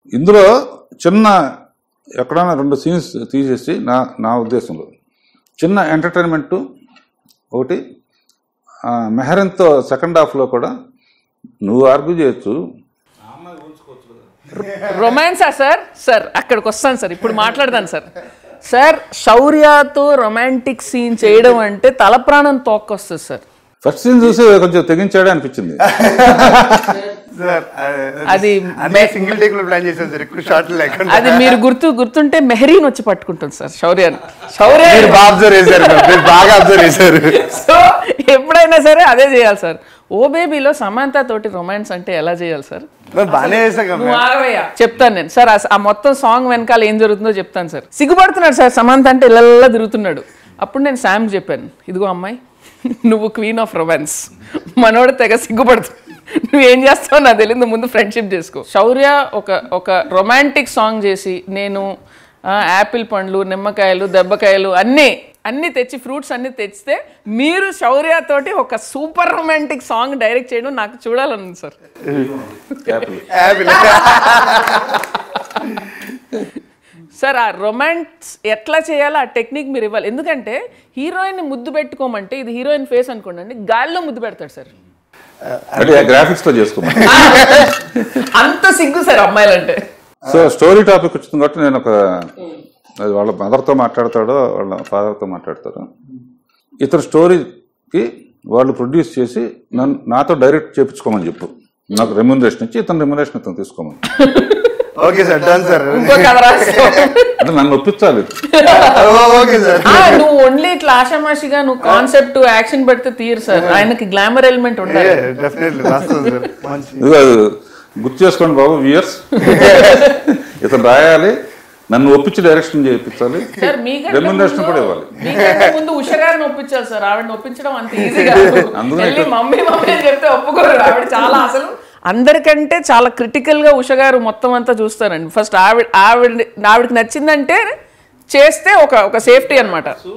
ఇందులో చిన్న ఎక్కడైనా రెండు సీన్స్ తీసేసి నా నా ఉద్దేశంలో చిన్న ఎంటర్టైన్మెంట్ ఒకటి ఆ, మెహరన్తో సెకండ్ హాఫ్లో కూడా నువ్వు ఆర్గ్యూ చేయొచ్చు రొమాన్సా సార్ సార్ అక్కడికి వస్తాను సార్ ఇప్పుడు మాట్లాడదాను సార్ సార్ శౌర్యతో రొమాంటిక్ సీన్ చేయడం అంటే తల ప్రాణం తోక్కొస్తుంది సార్ ఫస్ట్ సీన్ చూసి కొంచెం తెగించాడే అనిపించింది సార్ అది అన్ని సింగిల్ టేక్ లో ప్లాన్ చేశాను సార్ ఎక్కువ షార్ట్ లేకుండా అది మీరు గుర్తు గుర్తుంటే మెహరీన్ వచ్చి పట్టుకుంటుంది సార్ శౌర్యాన్ని శౌర్య మీరు బాగా అబ్జర్వ్ చేశారు మీరు బాగా అబ్జర్వ్ చేశారు సో ఎప్పుడైనా సరే అదే చేయాలి సార్ ఓ బేబీలో సమాంత తోటి రొమాన్స్ అంటే ఎలా చేయాలి సార్ మరి బాగానే చేశాం కదా నువ్వు ఆగవయ్యా. చెప్తాను నేను సార్ ఆ- ఆ మొత్తం సాంగ్ వెనకాల ఏం జరుగుతుందో చెప్తాను సార్ సిగ్గుపడుతున్నాడు సార్ సమంత అంటే ఇళ్ళల్లా తిరుగుతున్నాడు అప్పుడు నేను శామ్ చెప్పాను ఇదిగో అమ్మాయి నువ్వు క్వీన్ ఆఫ్ రొమాన్స్ మనోడు తెగ సిగ్గుపడుతు నువ్వేం చేస్తావు నాకు తెలియదు ముందు ఫ్రెండ్షిప్ చేసుకో శౌర్య ఒక ఒక రొమాంటిక్ సాంగ్ చేసి నేను ఆ, యాపిల్ పండ్లు నిమ్మకాయలు దెబ్బకాయలు అన్నీ అన్నీ తెచ్చి ఫ్రూట్స్ అన్నీ తెచ్చితే మీరు శౌర్య తోటి ఒక సూపర్ రొమాంటిక్ సాంగ్ డైరెక్ట్ చేయడం నాకు చూడాలని సార్ Happy. సార్ ఆ రొమాన్స్ ఎట్లా చేయాలో ఆ టెక్నిక్ మీరు ఇవ్వాలి ఎందుకంటే హీరోయిన్ ముద్దు పెట్టుకోమంటే ఇది హీరోయిన్ ఫేస్ అనుకోండి గాల్లో ముద్దు పెడతాడు సార్ అంటే గ్రాఫిక్స్తో చేసుకోమని అంత సిగ్గు సార్ అమ్మాయిలంటే సో స్టోరీ టాపిక్ వచ్చింది కాబట్టి నేను ఒక అది వాళ్ళ మదర్తో మాట్లాడతాడో వాళ్ళ ఫాదర్తో మాట్లాడతాడో ఇతర స్టోరీకి వాళ్ళు ప్రొడ్యూస్ చేసి నన్ను నాతో డైరెక్ట్ చేపించుకోమని చెప్పు నాకు రెమ్యునరేషన్ ఇచ్చి ఇతను రెమ్యునరేషన్ ఇతను తీసుకోమని ఓకే సార్ డన్ సార్ ఇంకో కథ రాసుకో. అంటే నన్ను ఒప్పించాలి ఓకే సార్ ఆ, నువ్వు ఓన్లీ ఇట్లా ఆషామాషిగా నువ్వు కాన్సెప్ట్ యాక్షన్ పెడితే తీరు సార్ ఆయనకి గ్లామర్ ఎలిమెంట్ ఉండాలి డెఫినెట్లీ రాస్తాం సార్ మంచి ఇదిగో అది గుర్తు చేసుకోండి బాబు వ్యూయర్స్ ఇతను రాయాలి నన్ను ఒప్పించి డైరెక్షన్ చేయించాలి సార్ మీకంటే రెమ్యునరేషన్ ముందు- కూడా ఇవ్వాలి మీకంటే ముందు ఉష గారిని ఒప్పించాలి సార్ ఆవిడని ఒప్పించడం అంత ఈజీగా అందుకనే వెళ్ళి ఇక్కడ- మమ్మీ మమ్మీ అని చెప్తే ఒప్పుకోరు ఆవిడ చాలా అసలు అందరికంటే చాలా క్రిటికల్ గా ఉష గారు మొత్తం అంతా చూస్తారండి ఫస్ట్ ఆవిడ ఆవిడ ఆవిడకి నచ్చిందంటే చేస్తే ఒక ఒక సేఫ్టీ అన్నమాట